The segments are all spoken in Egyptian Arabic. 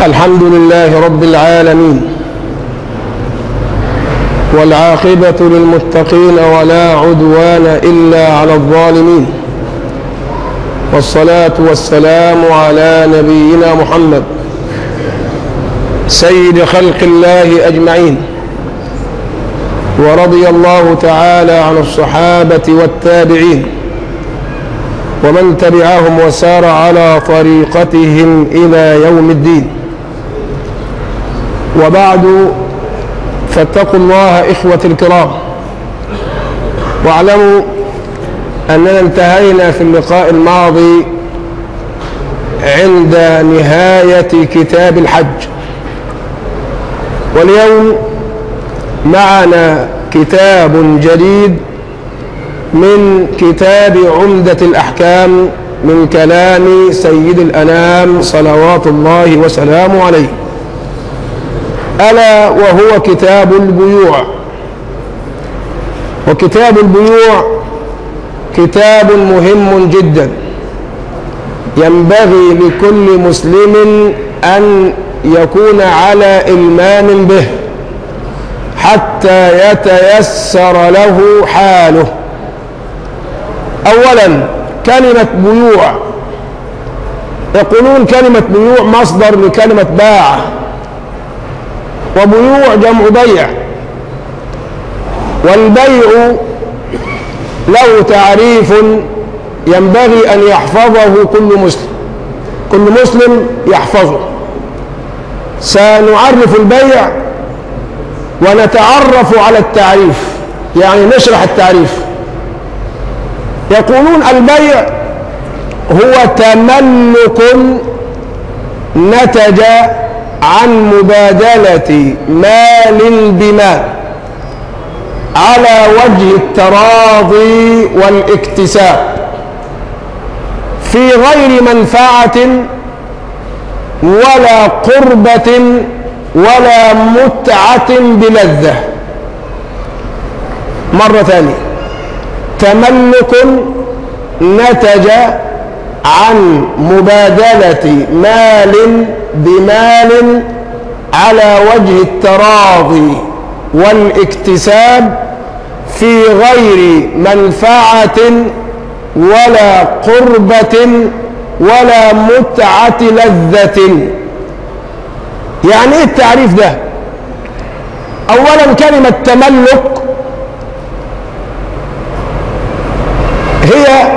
الحمد لله رب العالمين والعاقبة للمتقين ولا عدوان إلا على الظالمين والصلاة والسلام على نبينا محمد سيد خلق الله أجمعين ورضي الله تعالى عن الصحابة والتابعين ومن تبعهم وسار على طريقتهم إلى يوم الدين وبعد فاتقوا الله إخوة الكرام واعلموا أننا انتهينا في اللقاء الماضي عند نهاية كتاب الحج واليوم معنا كتاب جديد من كتاب عمدة الأحكام من كلام سيد الأنام صلوات الله وسلامه عليه ألا وهو كتاب البيوع وكتاب البيوع كتاب مهم جدا ينبغي لكل مسلم أن يكون على إلمان به حتى يتيسر له حاله أولا كلمة بيوع يقولون كلمة بيوع مصدر لكلمة باع وبيوع جمع بيع والبيع له تعريف ينبغي أن يحفظه كل مسلم كل مسلم يحفظه سنعرف البيع ونتعرف على التعريف يعني نشرح التعريف يقولون البيع هو تملك نتج عن مبادلة مال بمال على وجه التراضي والاكتساب في غير منفعة ولا قربة ولا متعة بلذة مرة ثانية تملك نتج عن مبادلة مال بمال على وجه التراضي والاكتساب في غير منفعة ولا قربة ولا متعة لذة يعني ايه التعريف ده اولا كلمة تملك هي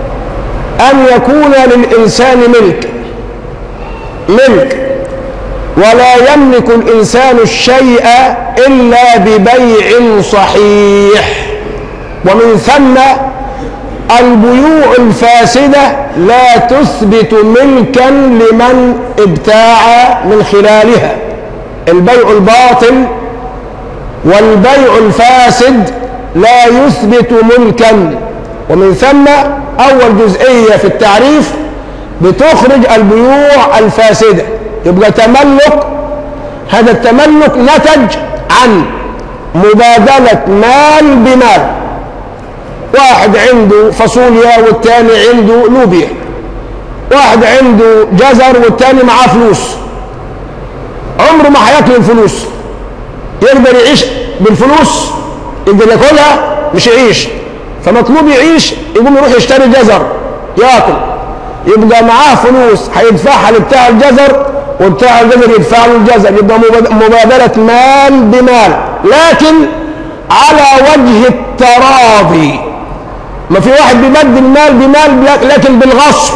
ان يكون للانسان ملك ملك ولا يملك الانسان الشيء الا ببيع صحيح ومن ثم البيوع الفاسدة لا تثبت ملكا لمن ابتاع من خلالها البيع الباطل والبيع الفاسد لا يثبت ملكا ومن ثم أول جزئية في التعريف بتخرج البيوع الفاسدة يبقى تملك هذا التملك نتج عن مبادلة مال بمال واحد عنده فاصوليا والتاني عنده لوبيا واحد عنده جزر والتاني معاه فلوس عمره ما هياكل الفلوس يقدر يعيش بالفلوس يقدر ياكلها مش يعيش فمطلوب يعيش يقوم يروح يشتري جزر ياكل يبقى معاه فلوس هيدفعها لبتاع الجزر وبتاع الجزر يدفع له الجزر يبقى مبادلة مال بمال لكن على وجه التراضي ما في واحد بيبدل مال بمال لكن بالغصب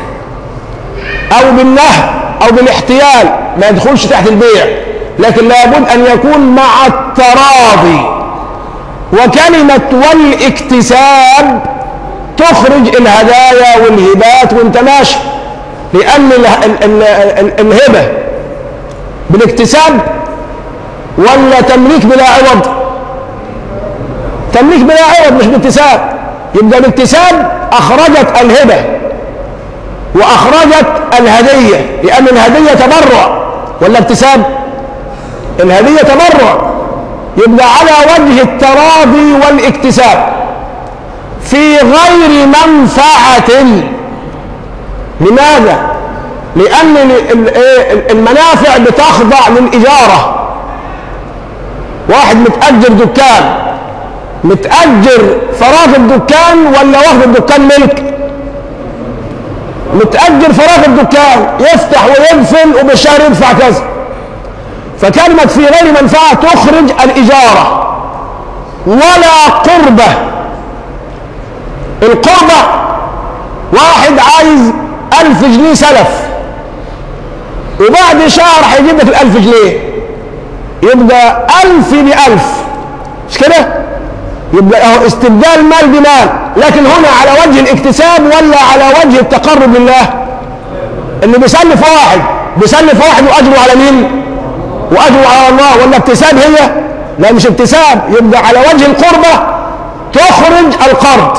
او بالنهب او بالاحتيال ما يدخلش تحت البيع لكن لابد ان يكون مع التراضي وكلمة والاكتساب تخرج الهدايا والهبات وانت ماشي لان الهبة بالاكتساب ولا تمليك بلا عوض تمليك بلا عوض مش باكتساب يبقى الاكتساب اخرجت الهبه واخرجت الهديه لان الهديه تبرع ولا اكتساب الهديه تبرع يبقى على وجه التراضي والاكتساب في غير منفعه لماذا لأن ال- ال- إيه المنافع بتخضع للإجارة واحد متأجر دكان متأجر فراغ الدكان ولا واخد الدكان ملك متأجر فراغ الدكان يفتح ويقفل وبالشهر يدفع كذا فكلمة في غير منفعة تخرج الإجارة ولا قربة القربة واحد عايز ألف جنيه سلف وبعد شهر هيجيب لك الألف جنيه يبقى ألف بألف مش كده؟ يبقى اهو استبدال مال بمال لكن هنا على وجه الاكتساب ولا على وجه التقرب لله اللي بيسلف واحد بيسلف واحد واجره على مين واجره على الله ولا اكتساب هي لا مش اكتساب يبقى على وجه القربة تخرج القرض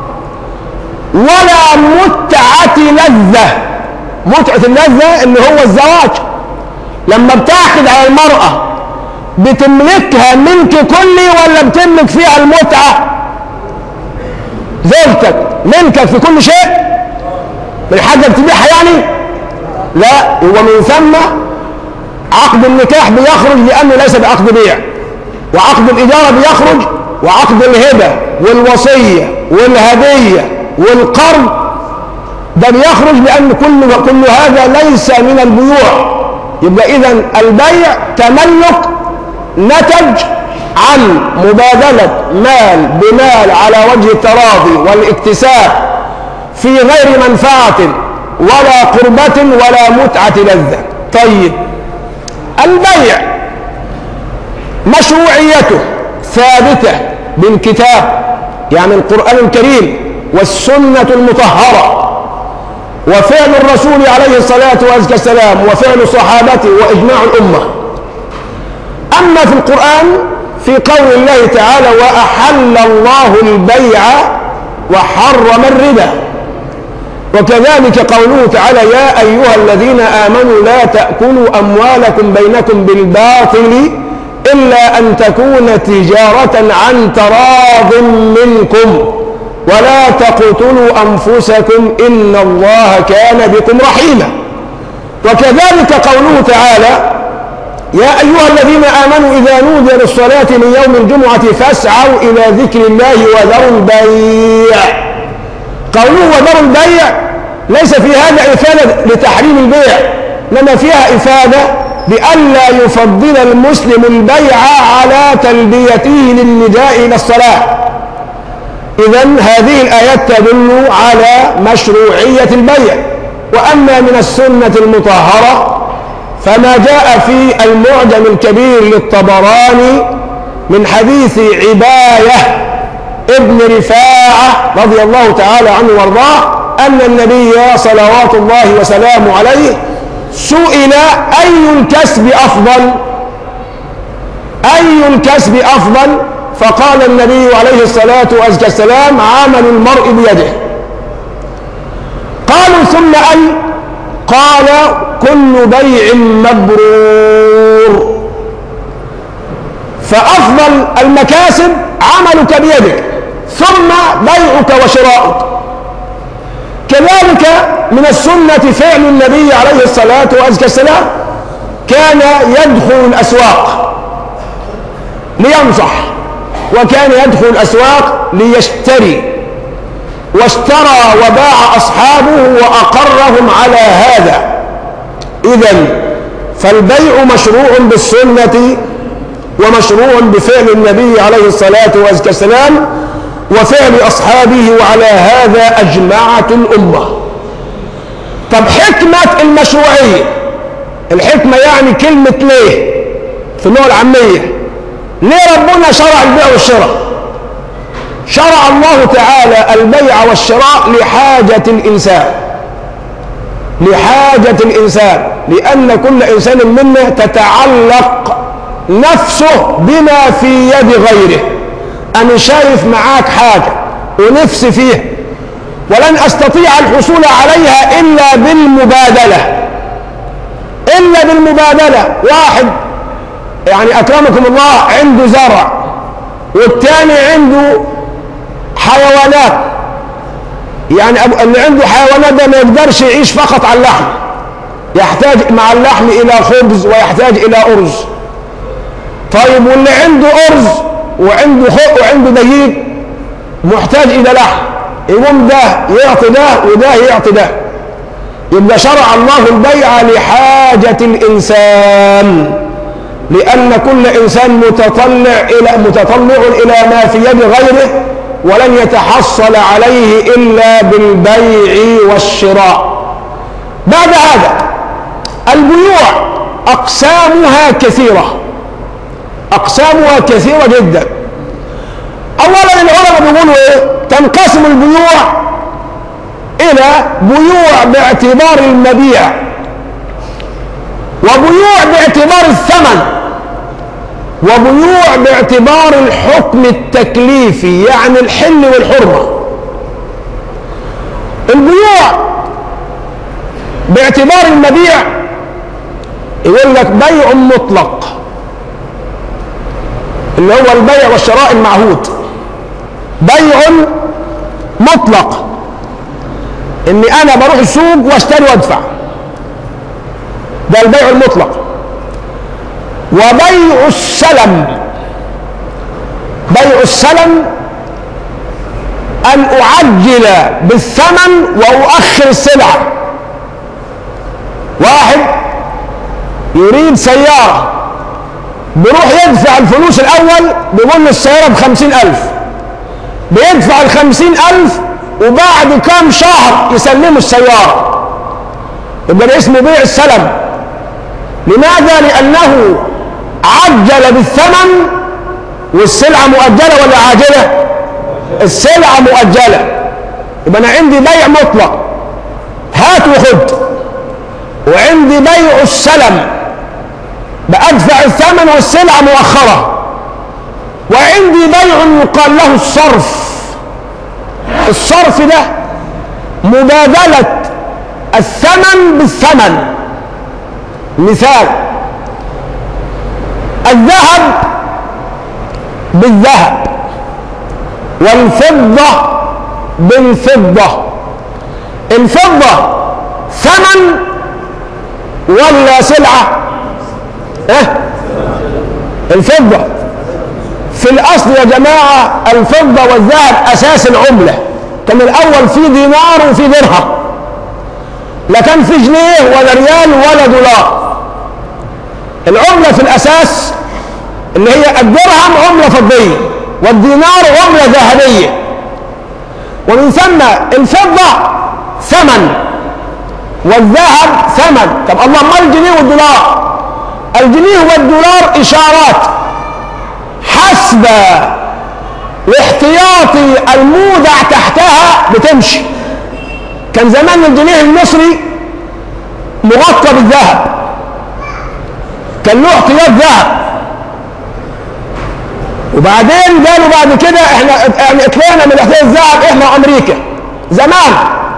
ولا متعة لذة متعة اللذة اللي هو الزواج لما بتعقد على المرأة بتملكها ملك كلي ولا بتملك فيها المتعة زوجتك ملكك في كل شيء من حاجة بتبيعها يعني لا هو من ثم عقد النكاح بيخرج لأنه ليس بعقد بيع وعقد الإجارة بيخرج وعقد الهبة والوصية والهدية والقرض ده بيخرج لأن كل كل هذا ليس من البيوع يبقى إذا البيع تملك نتج عن مبادلة مال بمال على وجه التراضي والاكتساب في غير منفعة ولا قربة ولا متعة لذة طيب البيع مشروعيته ثابتة بالكتاب يعني القرآن الكريم والسنة المطهرة وفعل الرسول عليه الصلاة والسلام وفعل صحابته وإجماع الأمة أما في القرآن في قول الله تعالى وأحل الله البيع وحرم الربا وكذلك قوله تعالى يا أيها الذين آمنوا لا تأكلوا أموالكم بينكم بالباطل إلا أن تكون تجارة عن تراض منكم ولا تقتلوا أنفسكم إن الله كان بكم رحيما وكذلك قوله تعالى يا أيها الذين آمنوا إذا نودي للصلاة من يوم الجمعة فاسعوا إلى ذكر الله وذروا البيع قوله وذروا البيع ليس في هذا إفادة لتحريم البيع لما فيها إفادة بألا يفضل المسلم البيع على تلبيته للنداء إلى الصلاة إذا هذه الآيات تدل على مشروعية البيع وأما من السنة المطهرة فما جاء في المعجم الكبير للطبراني من حديث عباية ابن رفاعة رضي الله تعالى عنه وارضاه أن النبي صلوات الله وسلامه عليه سئل أي الكسب أفضل أي الكسب أفضل فقال النبي عليه الصلاة والسلام عمل المرء بيده قالوا ثم أي قال كل بيع مبرور فأفضل المكاسب عملك بيدك ثم بيعك وشراؤك كذلك من السنة فعل النبي عليه الصلاة والسلام كان يدخل الأسواق لينصح وكان يدخل الأسواق ليشتري واشترى وباع أصحابه وأقرهم على هذا إذا فالبيع مشروع بالسنة ومشروع بفعل النبي عليه الصلاة والسلام وفعل أصحابه وعلى هذا أجمعت الأمة طب حكمة المشروعية الحكمة يعني كلمة ليه في اللغة العامية ليه ربنا شرع البيع والشراء شرع الله تعالى البيع والشراء لحاجة الإنسان لحاجة الإنسان لأن كل إنسان منا تتعلق نفسه بما في يد غيره أنا شايف معاك حاجة ونفسي فيها ولن أستطيع الحصول عليها إلا بالمبادلة إلا بالمبادلة واحد يعني أكرمكم الله عنده زرع والتاني عنده حيوانات يعني اللي عنده حيوانات ده ما يقدرش يعيش فقط على اللحم يحتاج مع اللحم إلى خبز ويحتاج إلى أرز طيب واللي عنده أرز وعنده خق وعنده دقيق محتاج إلى لحم يقوم ده يعطي ده وده يعطي ده يبقى شرع الله البيع لحاجة الإنسان لأن كل إنسان متطلع إلى متطلع إلى ما في يد غيره ولن يتحصل عليه إلا بالبيع والشراء بعد هذا البيوع أقسامها كثيرة أقسامها كثيرة جدا أولا العلماء بيقولوا إيه تنقسم البيوع إلى بيوع باعتبار المبيع وبيوع باعتبار الثمن وبيوع باعتبار الحكم التكليفي يعني الحل والحرمة البيوع باعتبار المبيع يقول لك بيع مطلق اللي هو البيع والشراء المعهود بيع مطلق اني انا بروح السوق واشتري وادفع ده البيع المطلق وبيع السلم بيع السلم ان اعجل بالثمن واؤخر السلعه واحد يريد سياره بيروح يدفع الفلوس الاول بيقول له السياره بخمسين الف بيدفع الخمسين الف وبعد كام شهر يسلموا السيارة يبقى ده اسمه بيع السلم لماذا؟ لأنه عجل بالثمن والسلعة مؤجلة ولا عاجلة؟ السلعة مؤجلة يبقى أنا عندي بيع مطلق هات وخد وعندي بيع السلم بأدفع الثمن والسلعة مؤخرة وعندي بيع يقال له الصرف الصرف ده مبادلة الثمن بالثمن مثال الذهب بالذهب والفضة بالفضة الفضة ثمن ولا سلعة اه الفضة في الأصل يا جماعة الفضة والذهب أساس العملة كان الأول في دينار وفي درهم لا كان في جنيه ولا ريال ولا دولار العملة في الأساس اللي هي الدرهم عملة فضية والدينار عملة ذهبية ومن ثم الفضة ثمن والذهب ثمن طب الله ما الجنيه والدولار الجنيه والدولار إشارات حسب الاحتياطي المودع تحتها بتمشي كان زمان الجنيه المصري مغطى بالذهب كان له احتياط ذهب وبعدين قالوا بعد كده احنا يعني طلعنا من احتياط الذهب احنا وامريكا زمان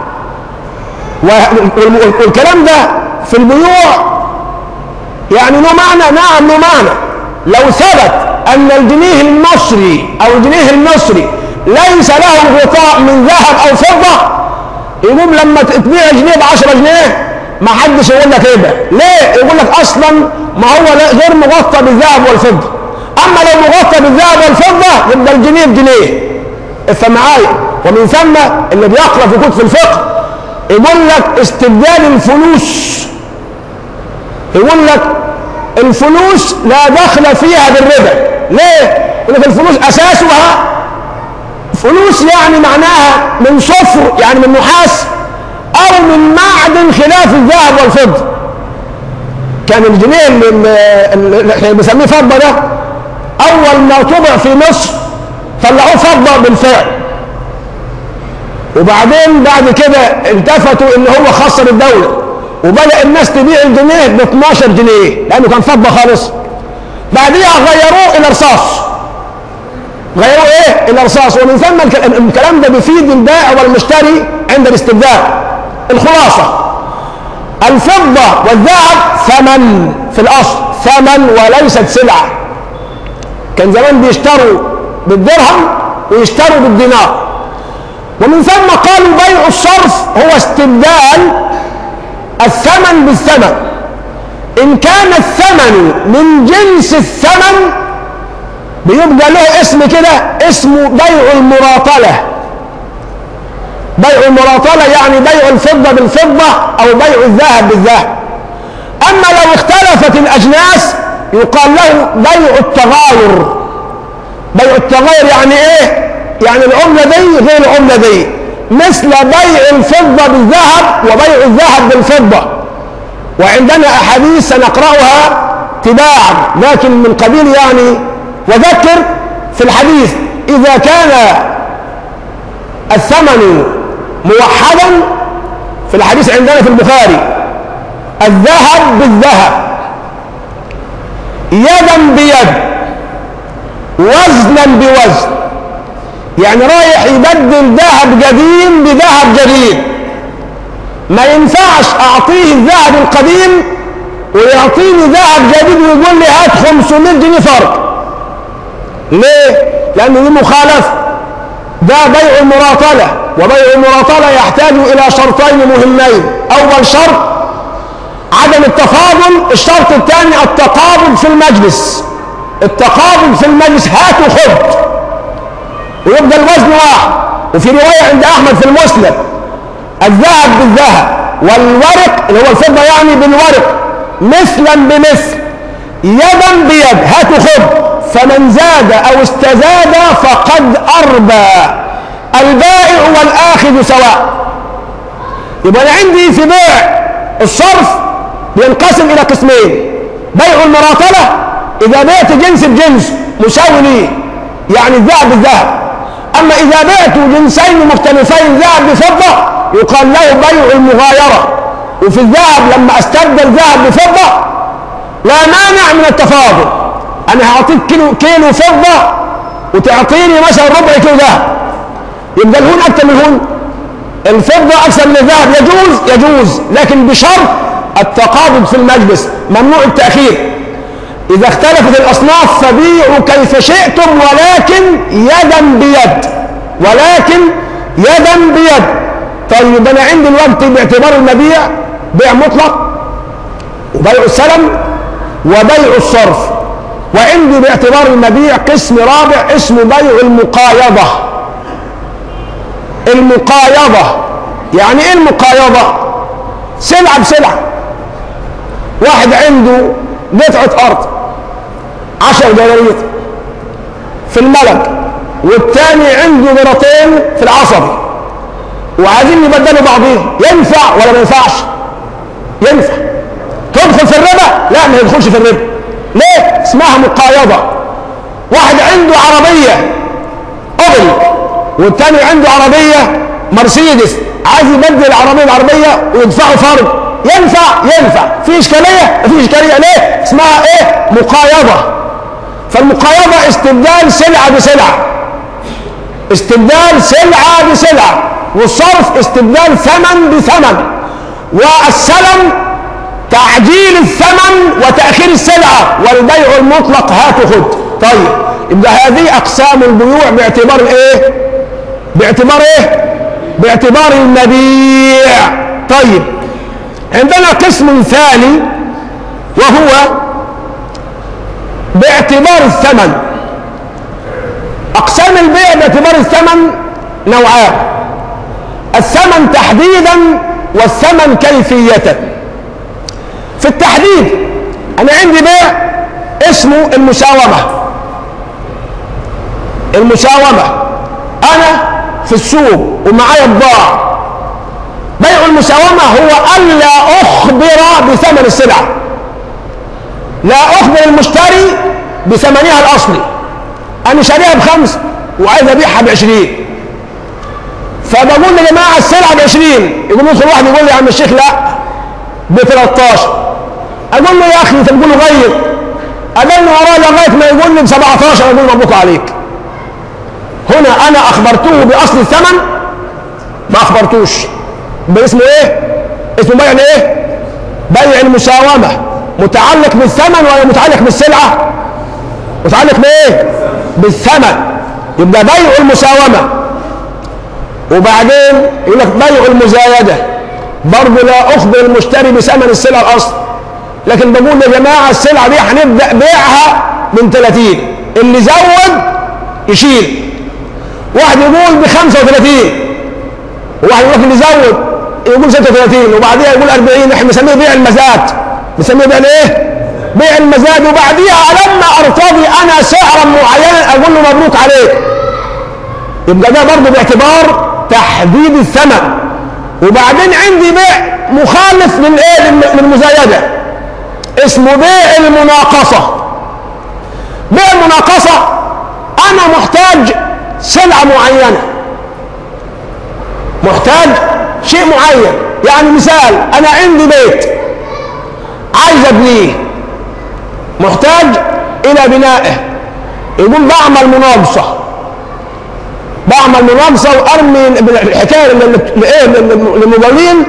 والكلام ده في البيوع يعني له معنى نعم له معنى لو ثبت ان الجنيه المصري او الجنيه المصري ليس له غطاء من ذهب او فضه يقوم لما تبيع جنيه ب 10 جنيه ما حدش يقول لك ايه ده ليه يقول لك اصلا ما هو غير مغطى بالذهب والفضه اما لو مغطى بالذهب والفضه يبقى الجنيه بجنيه افهم معايا ومن ثم اللي بيقرا في كتب الفقه يقول لك استبدال الفلوس يقول لك الفلوس لا دخل فيها بالربا ليه يقول لك الفلوس اساسها فلوس يعني معناها من صفر يعني من نحاس او من معدن خلاف الذهب والفضه كان الجنيه اللي, اللي احنا بنسميه فضه ده اول ما طبع في مصر طلعوه فضه بالفعل وبعدين بعد كده التفتوا ان هو خسر الدوله وبدا الناس تبيع الجنيه ب 12 جنيه لانه كان فضه خالص بعديها غيروه الى رصاص غيروا ايه الارصاص ومن ثم الكلام ده بيفيد البائع والمشتري عند الاستبدال الخلاصه الفضه والذهب ثمن في الاصل ثمن وليست سلعه كان زمان بيشتروا بالدرهم ويشتروا بالدينار ومن ثم قالوا بيع الصرف هو استبدال الثمن بالثمن إن كان الثمن من جنس الثمن بيبقى له اسم كده اسمه بيع المراطلة بيع المراطلة يعني بيع الفضة بالفضة أو بيع الذهب بالذهب أما لو اختلفت الأجناس يقال له بيع التغاير بيع التغاير يعني إيه؟ يعني العملة دي غير العملة دي مثل بيع الفضة بالذهب وبيع الذهب بالفضة وعندنا أحاديث سنقرأها تباعا لكن من قبيل يعني وذكر في الحديث إذا كان الثمن موحدا في الحديث عندنا في البخاري الذهب بالذهب يدا بيد وزنا بوزن يعني رايح يبدل ذهب قديم بذهب جديد ما ينفعش اعطيه الذهب القديم ويعطيني ذهب جديد ويقول لي هات 500 جنيه فرق ليه؟ لأن دي مخالفة ده بيع المراطلة وبيع المراطلة يحتاج إلى شرطين مهمين أول شرط عدم التفاضل الشرط الثاني التقابل في المجلس التقابل في المجلس هات وخد ويبقى الوزن واحد وفي رواية عند أحمد في المسلم الذهب بالذهب والورق اللي هو الفضة يعني بالورق مثلا بمثل يدا بيد هات وخد فمن زاد أو استزاد فقد أربى البائع والآخذ سواء يبقى أنا عندي في بيع الصرف بينقسم إلى قسمين بيع المراطلة إذا بعت جنس بجنس مساوي ليه يعني الذهب بالذهب أما إذا بعت جنسين مختلفين ذهب بفضة يقال له بيع المغايرة وفي الذهب لما استبدل ذهب بفضة لا مانع من التفاضل أنا هعطيك كيلو, كيلو فضة وتعطيني مثلا ربع كيلو ذهب يبقى الهون أكثر من الهون الفضة أكثر من الذهب يجوز يجوز لكن بشرط التقابض في المجلس ممنوع التأخير إذا اختلفت الأصناف فبيعوا كيف شئتم ولكن يدا بيد ولكن يدا بيد طيب أنا عندي الوقت باعتبار المبيع بيع مطلق وبيع السلم وبيع الصرف وعندي باعتبار المبيع قسم رابع اسمه بيع المقايضة المقايضة يعني ايه المقايضة سلعة بسلعة واحد عنده قطعة أرض عشر دنانير في الملك والتاني عنده مرتين في العصبي وعايزين يبدلوا بعضهم ينفع ولا ما ينفعش؟ ينفع تدخل في الربا؟ لا ما يدخلش في الربا ليه؟ اسمها مقايضة واحد عنده عربية أوبل والتاني عنده عربية مرسيدس عايز يبدل العربية العربية ويدفعوا فرق ينفع ينفع في إشكالية في إشكالية ليه؟ اسمها إيه؟ مقايضة فالمقايضة استبدال سلعة بسلعة استبدال سلعة بسلعة والصرف استبدال ثمن بثمن والسلم تعجيل الثمن وتأخير السلعة والبيع المطلق هات خد طيب يبقى هذه أقسام البيوع باعتبار ايه باعتبار ايه باعتبار المبيع طيب عندنا قسم ثاني وهو باعتبار الثمن أقسام البيع باعتبار الثمن نوعان الثمن تحديدا والثمن كيفية في التحديد أنا عندي بيع اسمه المساومة المساومة أنا في السوق ومعايا بضاعة بيع المساومة هو ألا أخبر بثمن السلعة لا أخبر المشتري بثمنها الأصلي أنا شاريها بخمس وعايز أبيعها بعشرين فبقول لجماعة السلعة بعشرين يقول يدخل واحد يقول لي يا عم الشيخ لا ب 13 اقول له يا اخي انت بتقول غير اقل وراه لغايه ما يقول لي ب 17 اقول له مبروك عليك هنا انا اخبرته باصل الثمن ما اخبرتوش باسمه ايه اسمه بيع ايه بيع المساومه متعلق بالثمن ولا متعلق بالسلعه متعلق بايه بالثمن يبقى بيع المساومه وبعدين يقول لك بيع المزايده برضه لا اخبر المشتري بثمن السلعه الاصل لكن بقول يا جماعه السلعه دي هنبدا بيعها من 30 اللي زود يشيل واحد يقول ب 35 وواحد يقول لك اللي زود يقول 36 وبعديها يقول 40 احنا بنسميه بيع المزاد بنسميه بيع الايه؟ بيع المزاد وبعديها لما ارتضي انا سعرا معينا اقول له مبروك عليك يبقى ده برضه باعتبار تحديد الثمن وبعدين عندي بيع مخالف للايه للمزايده اسمه بيع المناقصه بيع المناقصه انا محتاج سلعه معينه محتاج شيء معين يعني مثال انا عندي بيت عايز ابنيه محتاج الى بنائه يقول بعمل مناقصه بعمل مناقصه وارمي الحكايه للمجاورين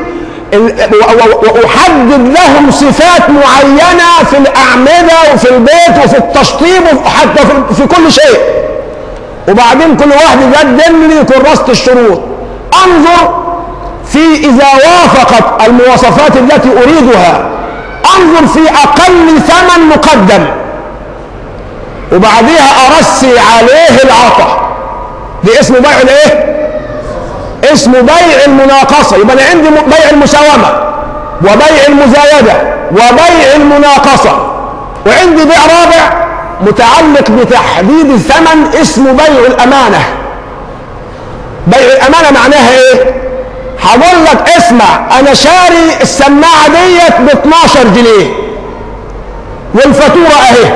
واحدد لهم صفات معينه في الاعمده وفي البيت وفي التشطيب وحتى في كل شيء وبعدين كل واحد يقدم لي كراسه الشروط انظر في اذا وافقت المواصفات التي اريدها انظر في اقل ثمن مقدم وبعديها ارسي عليه العطا دي اسمه بيع الايه اسمه بيع المناقصه يبقى انا عندي بيع المساومه وبيع المزايده وبيع المناقصه وعندي بيع رابع متعلق بتحديد الثمن اسمه بيع الامانه بيع الامانه معناها ايه هقول لك اسمع انا شاري السماعه ديت ب 12 جنيه والفاتوره اهي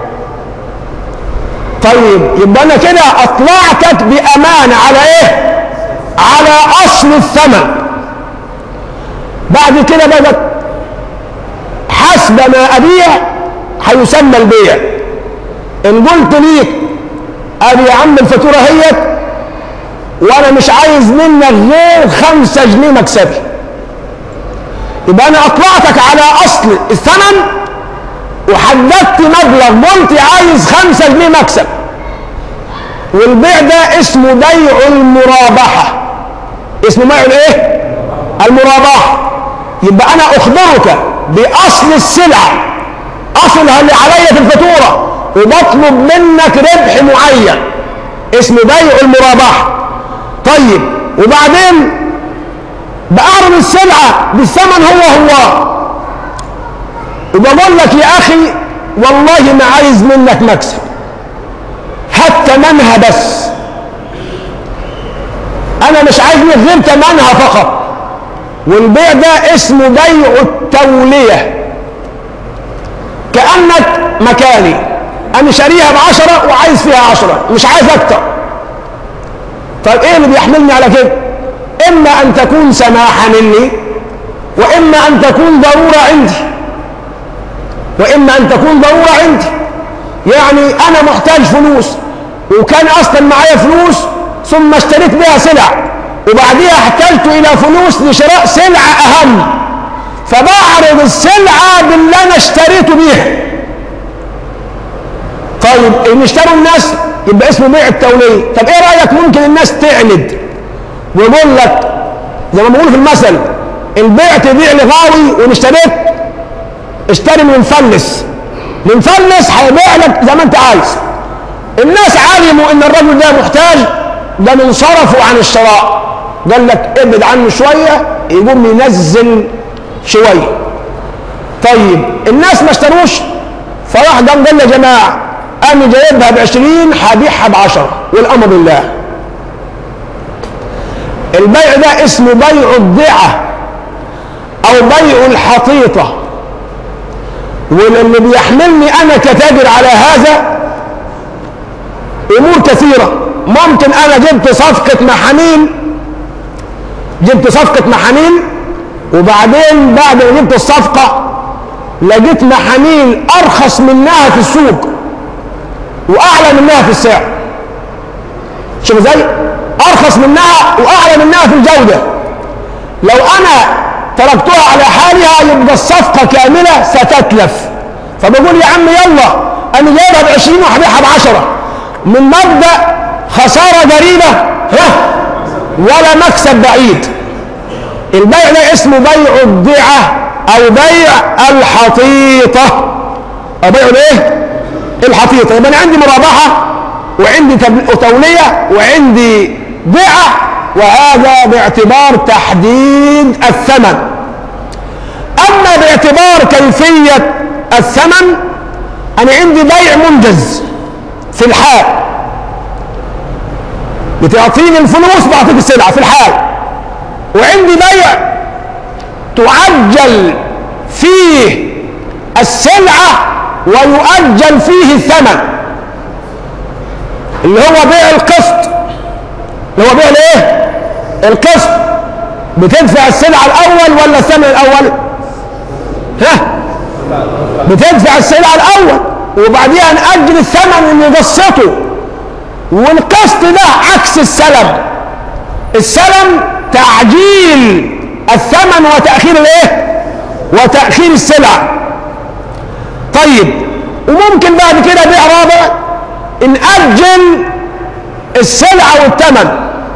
طيب يبقى انا كده اطلعتك بامانه على ايه على اصل الثمن بعد كده بقى حسب ما ابيع هيسمى البيع ان قلت ليك ادي يا عم الفاتوره هيت وانا مش عايز منك غير خمسة جنيه مكسبي يبقى انا اطلعتك على اصل الثمن وحددت مبلغ قلت عايز خمسة جنيه مكسب والبيع ده اسمه بيع المرابحة اسمه بيع الايه المرابحة يبقى انا اخبرك باصل السلعة اصلها اللي عليا في الفاتورة وبطلب منك ربح معين اسمه بيع المرابحة طيب وبعدين بعرض السلعة بالثمن هو هو وبقول لك يا أخي والله ما عايز منك مكسب هات ثمنها بس أنا مش عايز منك غير ثمنها فقط والبيع ده اسمه بيع التولية كأنك مكاني أنا شاريها بعشرة وعايز فيها عشرة مش عايز أكتر طيب ايه اللي بيحملني على كده اما ان تكون سماحة مني واما ان تكون ضرورة عندي واما ان تكون ضرورة عندي يعني انا محتاج فلوس وكان اصلا معايا فلوس ثم اشتريت بها سلع وبعديها احتجت الى فلوس لشراء سلعة اهم فبعرض السلعة باللي انا اشتريته بيها طيب ان اشتروا الناس يبقى اسمه بيع التولية طب ايه رأيك ممكن الناس تعند ويقول لك زي ما بيقولوا في المثل ان بعت بيع لغاوي وان اشتريت اشتري من مفلس المفلس هيبيع لك زي ما انت عايز الناس علموا ان الرجل ده محتاج ده من صرفوا عن الشراء قال لك ابعد عنه شويه يقوم ينزل شويه طيب الناس ما اشتروش فراح قام قال يا جماعه انا جايبها ب 20 هبيعها ب 10 والامر لله البيع ده اسمه بيع الضعه او بيع الحطيطه واللي بيحملني انا كتاجر على هذا امور كثيره ممكن انا جبت صفقه محامين جبت صفقه محامين وبعدين بعد ما جبت الصفقه لقيت محامين ارخص منها في السوق واعلى منها في السعر شوف ازاي ارخص منها واعلى منها في الجوده لو انا تركتها على حالها يبقى الصفقه كامله ستتلف فبقول يا عم يلا انا جايبها ب 20 وهبيعها ب 10 من مبدا خساره قريبه ها ولا مكسب بعيد البيع ده اسمه بيع الضعة أو بيع الحطيطة أو بيع الإيه؟ الحطيطة يبقى أنا عندي مرابحة وعندي تب- تولية وعندي ضعة وهذا باعتبار تحديد الثمن أما باعتبار كيفية الثمن أنا عندي بيع منجز في الحال بتعطيني الفلوس بعطيك السلعة في الحال وعندي بيع تعجل فيه السلعة ويؤجل فيه الثمن اللي هو بيع القسط اللي هو بيع الايه القسط بتدفع السلعة الأول ولا الثمن الأول ها بتدفع السلعة الأول وبعديها نأجل الثمن اللي قسطه والقسط ده عكس السلم السلم تعجيل الثمن وتأخير الايه وتأخير السلع طيب وممكن بعد كده بيع رابع نأجل السلعة والثمن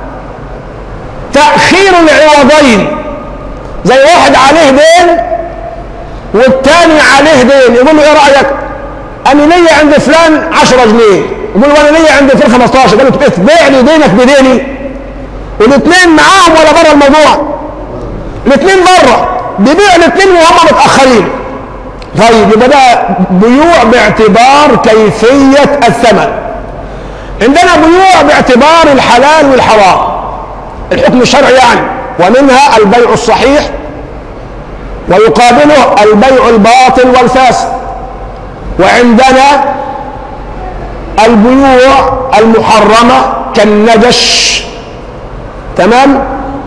تأخير العوضين زي واحد عليه دين والتاني عليه دين يقول له ايه رأيك انا ليا عند فلان 10 جنيه يقول له انا ليا عند فلان 15 قال له طب تبيع لي دينك بديني والاثنين معاهم ولا بره الموضوع الاثنين بره بيبيع الاثنين وهم متاخرين طيب يبقى ده بيوع باعتبار كيفيه الثمن عندنا بيوع باعتبار الحلال والحرام الحكم الشرعي يعني ومنها البيع الصحيح ويقابله البيع الباطل والفاسد وعندنا البيوع المحرمة كالنجش تمام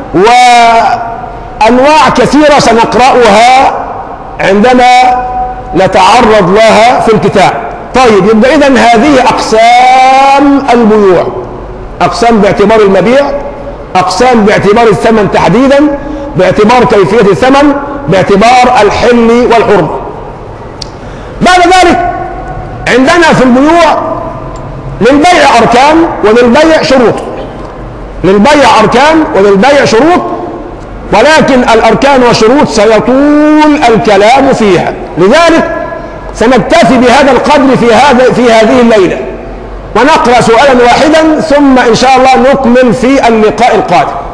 وأنواع كثيرة سنقرأها عندما نتعرض لها في الكتاب طيب يبقى إذا هذه أقسام البيوع أقسام باعتبار المبيع أقسام باعتبار الثمن تحديدا باعتبار كيفية الثمن باعتبار الحل والحرمة بعد ذلك عندنا في البيوع للبيع أركان وللبيع شروط للبيع أركان وللبيع شروط ولكن الأركان والشروط سيطول الكلام فيها لذلك سنكتفي بهذا القدر في هذا في هذه الليلة ونقرأ سؤالا واحدا ثم إن شاء الله نكمل في اللقاء القادم